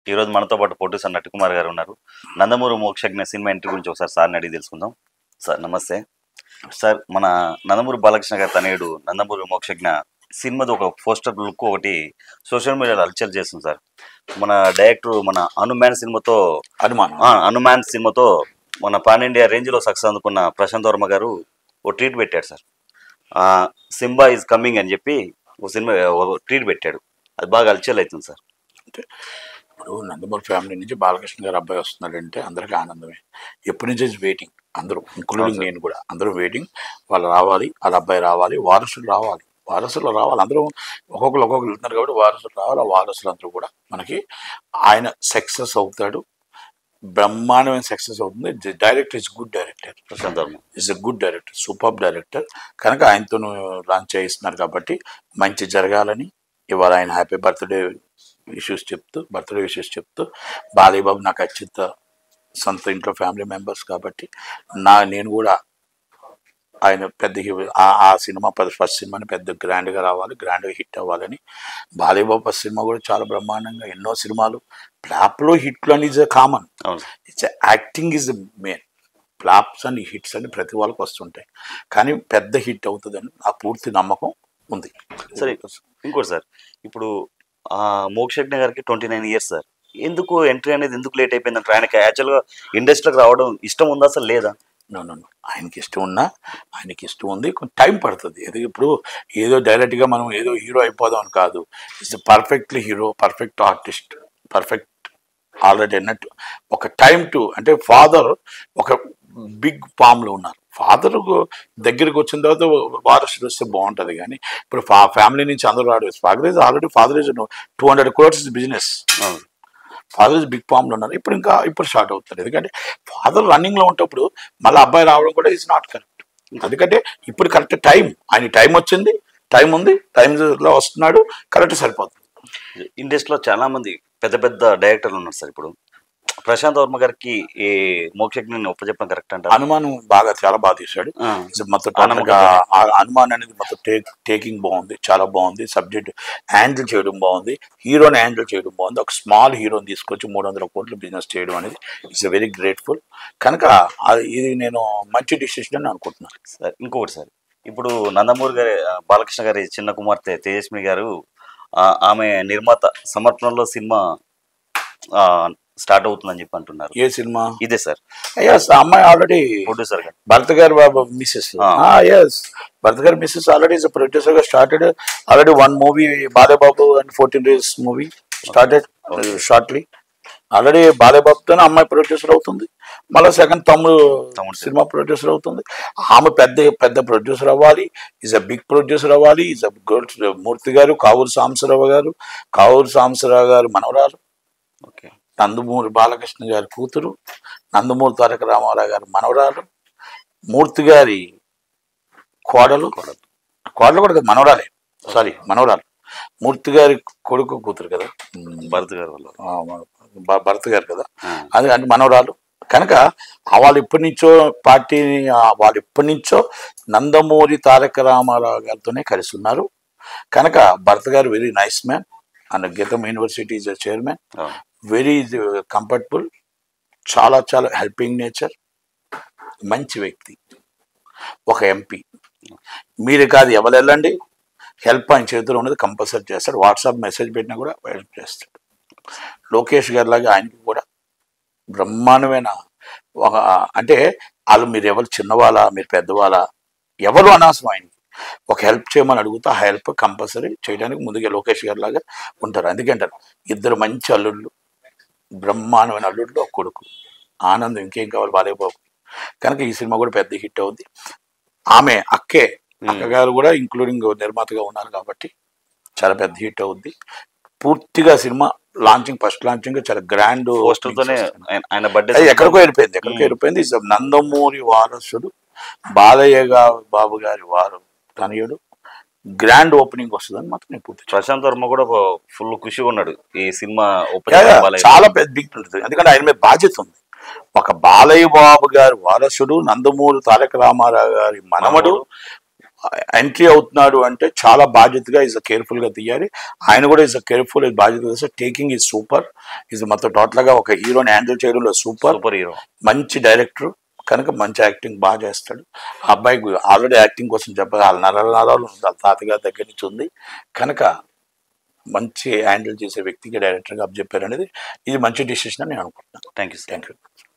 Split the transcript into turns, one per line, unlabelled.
ఈరోజు మనతో పాటు ప్రొడ్యూసర్ నట్టుకుమార్ గారు ఉన్నారు నందమూరి మోక్షజ్ఞ సినిమా ఎంట్రీ గురించి ఒకసారి సార్ని అడిగి తెలుసుకుందాం సార్ నమస్తే సార్ మన నందమూరి బాలకృష్ణ గారి తనయుడు నందమూరి మోక్షజ్ఞ సినిమాది ఒక పోస్టర్ లుక్ ఒకటి సోషల్ మీడియాలో అల్చర్ చేస్తుంది సార్ మన డైరెక్టర్ మన హనుమాన్ సినిమాతో
అనుమానం
ఆ, హనుమాన్ సినిమాతో మన పాన్ ఇండియా రేంజ్లో సక్సెస్ అందుకున్న ప్రశాంత్ వర్మ గారు ఓ ట్వీట్ పెట్టాడు సార్ ఆ, సింబా ఈజ్ కమింగ్ అని చెప్పి ఓ సినిమా ఓ ట్వీట్ పెట్టాడు అది బాగా అల్చల్ అవుతుంది సార్
ఇప్పుడు నందమూరి ఫ్యామిలీ నుంచి బాలకృష్ణ గారు అబ్బాయి వస్తున్నాడంటే అందరికీ ఆనందమే ఎప్పటి నుంచి వెయిటింగ్ అందరూ ఇంక్లూడింగ్ నేను కూడా అందరూ వెయిటింగ్ వాళ్ళు రావాలి వాళ్ళ అబ్బాయి రావాలి వారసులు రావాలి వారసులు రావాలి అందరూ ఒక్కొక్కరు ఒక్కొక్కరు వెళ్తున్నారు కాబట్టి వారసులు రావాలి ఆ వారసులు అందరూ కూడా మనకి ఆయన సక్సెస్ అవుతాడు బ్రహ్మాండమైన సక్సెస్ అవుతుంది director is good director
Prashanth Varma
is a good director super director కనుక ఆయనతో లాంచ్ చేయిస్తున్నారు కాబట్టి మంచి జరగాలని ఇవాళ ఆయన హ్యాపీ బర్త్డే విషెస్ చెప్తూ బర్త్డే విషెస్ చెప్తూ బాలయ్య బాబు నాకు అత్యంత సొంత ఇంట్లో ఫ్యామిలీ మెంబర్స్ కాబట్టి నా నేను కూడా ఆయన పెద్ద హీ- ఆ ఆ సినిమా ఫస్ట్ సినిమాని పెద్ద గ్రాండ్గా రావాలి గ్రాండ్గా హిట్ అవ్వాలని బాలయ్య బాబు ఫస్ట్ సినిమా కూడా చాలా బ్రహ్మాండంగా ఎన్నో సినిమాలు ఫ్లాప్లో హిట్లు అని ఇస్ కామన్
అవును
it's acting is main flops and hits అని ప్రతి వాళ్ళకి వస్తుంటాయి కానీ పెద్ద హిట్ అవుతుందని ఆ పూర్తి నమ్మకం ఉంది
సరే ఇంకోటి సార్ ఇప్పుడు ఆ మోక్షజ్ఞ గారికి ట్వంటీ నైన్ ఇయర్స్ సార్ ఎందుకు ఎంట్రీ అనేది ఎందుకు లేట్ అయిపోయింది అంటారు ఆయనకి యాక్చువల్గా ఇండస్ట్రీకి రావడం ఇష్టం ఉందా అసలు లేదా
నో నో నో. ఆయనకి ఇష్టం ఉన్నా ఆయనకి ఇష్టం ఉంది కొంచెం టైం పడుతుంది ఇది ఇప్పుడు ఏదో డైరెక్ట్గా మనం ఏదో హీరో అయిపోదాం అని కాదు it's perfectly hero perfect artist perfect already అన్నట్టు ఒక టైం టు అంటే ఫాదర్ ఒక బిగ్ ఫామ్లో ఉన్నారు ఫాదర్ దగ్గరికి వచ్చిన తర్వాత వారసుడు వస్తే బాగుంటుంది కానీ ఇప్పుడు ఫా ఫ్యామిలీ నుంచి అందరూ రాడు father is already father is two hundred crores business
అవును
ఫాదర్ ఇస్ బిగ్ ఫామ్లో ఉన్నారు ఇప్పుడు ఇంకా ఇప్పుడు స్టార్ట్ అవుతుంది ఎందుకంటే ఫాదర్ రన్నింగ్లో ఉంటప్పుడు మళ్ళీ అబ్బాయి రావడం కూడా ఇస్ నాట్ కరెక్ట్ ఎందుకంటే ఇప్పుడు కరెక్ట్ టైం ఆయన టైం వచ్చింది టైం ఉంది టైంలో వస్తున్నాడు కరెక్ట్ సరిపోతుంది
ఇండస్ట్రీలో చాలా మంది పెద్ద పెద్ద డైరెక్టర్లు ఉన్నారు సార్ ఇప్పుడు ప్రశాంత్ వర్మ గారికి ఈ మోక్షజ్ఞని ఒప్పచెప్పడం కరెక్ట్ అంటారు
అనుమానం బాగా చాలా బాగా తీశాడు ఇది మొత్తం total గా ఆ అనుమానం అనేది మొత్తం టేక్ టేకింగ్ బాగుంది చాలా బాగుంది సబ్జెక్ట్ హ్యాండిల్ చేయడం బాగుంది హీరోని హ్యాండిల్ చేయడం బాగుంది ఒక స్మాల్ హీరోని తీసుకొచ్చి మూడు వందల కోట్లు బిజినెస్ చేయడం అనేది ఇట్స్ వెరీ గ్రేట్ఫుల్ కనుక ఆ- ఇది నేను మంచి డిసిషన్ అని అనుకుంటున్నాను
సార్ ఇంకొకటి సార్ ఇప్పుడు నందమూరి గారి ఆ, బాలకృష్ణ గారి చిన్న కుమార్తె తేజస్మి గారు ఆ, ఆమె నిర్మాత సమర్పణలో సినిమా స్టార్ట్ అవుతుందని చెప్పి అంటున్నారు
ఏ సినిమా
ఇదే సార్
ఎస్ అమ్మాయి ఆల్రెడీ
ప్రొడ్యూసర్ గారు
భరత్ గారు Babu missus
Ah.
Yes Bharath గారు మిస్సెస్ ఆల్రెడీ ఇస్ ప్రొడ్యూసర్ గా స్టార్టెడ్ ఆల్రెడీ వన్ మూవీ బాలేబాబు and fourteen days movie started shortly already బాలేబాబుతోనే అమ్మాయి ప్రొడ్యూసర్ అవుతుంది మళ్ళీ సెకండ్ తమ్ముడు
తమ్ముడు
సినిమా ప్రొడ్యూసర్ అవుతుంది ఆమె పెద్ద పెద్ద ప్రొడ్యూసర్ అవ్వాలి ఈజ్ అ బిగ్ ప్రొడ్యూసర్ అవ్వాలి ఈజ్ అ గుడ్ మూర్తి గారు కావూరు సాంబశివరావు గారు కావూరు సాంబశివరావు గారు మనవరాలు
ఓకే
నందమూరి బాలకృష్ణ గారి కూతురు నందమూరి తారక రామారావు గారి మనవరాలు మూర్తి గారి కోడలు కోడలు కూడా కదా మనవరాలే సారీ మనవరాలు మూర్తి గారి కొడుకు కూతురు కదా
భరత్ గారు వాళ్ళు
ఆ, భ- భరత్ గారు కదా
ఆ,
అది అంటే మనవరాలు కనుక ఆ వాళ్ళు ఎప్పటి నుంచో పార్టీని ఆ వాళ్ళు ఎప్పటి నుంచో నందమూరి తారక రామారావు గారితోనే కలిసి ఉన్నారు కనుక భరత్ గారు very nice man and Gitam university is chairman
అవును.
వెరీ కంఫర్టబుల్ చాలా చాలా హెల్పింగ్ నేచర్ మంచి వ్యక్తి ఒక ఎంపీ మీరు కాదు ఎవరు వెళ్ళండి హెల్ప్ ఆయన చేతిలో ఉన్నది కంపల్సరీ చేస్తాడు వాట్సాప్ మెసేజ్ పెట్టినా కూడా హెల్ప్ చేస్తాడు లోకేష్ గారి లాగా ఆయనకి కూడా బ్రహ్మాండమైన ఒక అంటే వాళ్ళు మీరు ఎవరు చిన్నవాళ్ళ మీరు పెద్దవాళ్ళ ఎవరు అనవసరం ఆయనకి ఒక హెల్ప్ చేయమని అడుగుతా ఆ హెల్ప్ కంపల్సరీ చేయడానికి ముందుగా లోకేష్ గారి లాగా ఉంటారు అందుకంటారు ఇద్దరు మంచి అల్లుళ్ళు బ్రహ్మాండమైన అల్లుళ్ళు ఒక కొడుకు ఆనందం ఇంకేం కావాలి బాలేబాబు కనుక ఈ సినిమా కూడా పెద్ద హిట్ అవుద్ది ఆమె అక్కే అక్కగారు కూడా ఇంక్లూడింగ్ నిర్మాతగా ఉన్నారు కాబట్టి చాలా పెద్ద హిట్ అవుద్ది పూర్తిగా సినిమా లాంచింగ్ ఫస్ట్ లాంచింగ్ చాలా గ్రాండ్
పోస్టర్ తోనే ఆయన- ఆయన బర్త్డే
అది ఎక్కడికో వెళ్ళిపోయింది ఎక్కడికో వెళ్ళిపోయింది ఇస్ నందమూరి వారసుడు బాలయ్య గా- బాబు గారి వారు తనయుడు గ్రాండ్ ఓపెనింగ్ వస్తుందని మాత్రం నేను పూర్తి
ప్రశాంత్ వర్మ కూడా ఫుల్ ఖుషిగా ఉన్నాడు ఈ cinema
yeah,
open
yeah,
Balayya.
చాలా పెద్ద బిగ్ ఉంటుంది ఎందుకంటే ఆయన మీద బాధ్యత ఉంది ఒక బాలయ్య బాబు గారి వారసుడు నందమూరి తారక రామారావు గారి మనవడు ఎంట్రీ అవుతున్నాడు అంటే చాలా బాధ్యతగా ఇస్ కేర్ఫుల్ గా తీయాలి ఆయన కూడా ఇస్ కేర్ఫుల్ బాధ్యత టేకింగ్ ఈజ్ సూపర్ ఇది మొత్తం టోటల్ గా ఒక హీరోని హ్యాండిల్ చేయడంలో సూపర్
సూపర్ హీరో
మంచి డైరెక్టర్ కనుక మంచి యాక్టింగ్ బాగా చేస్తాడు ఆ అబ్బాయికి ఆల్రెడీ యాక్టింగ్ కోసం చెప్పాలి వాళ్ళ నరాల నరాలు ఉంది, వాళ్ళ తాతగారి దగ్గర నుంచి ఉంది కనుక మంచి హ్యాండిల్ చేసే వ్యక్తికి డైరెక్టర్గా చెప్పారు అనేది ఇది మంచి డిసిషన్ అని నేను అనుకుంటున్నాను
thank you sir
thank you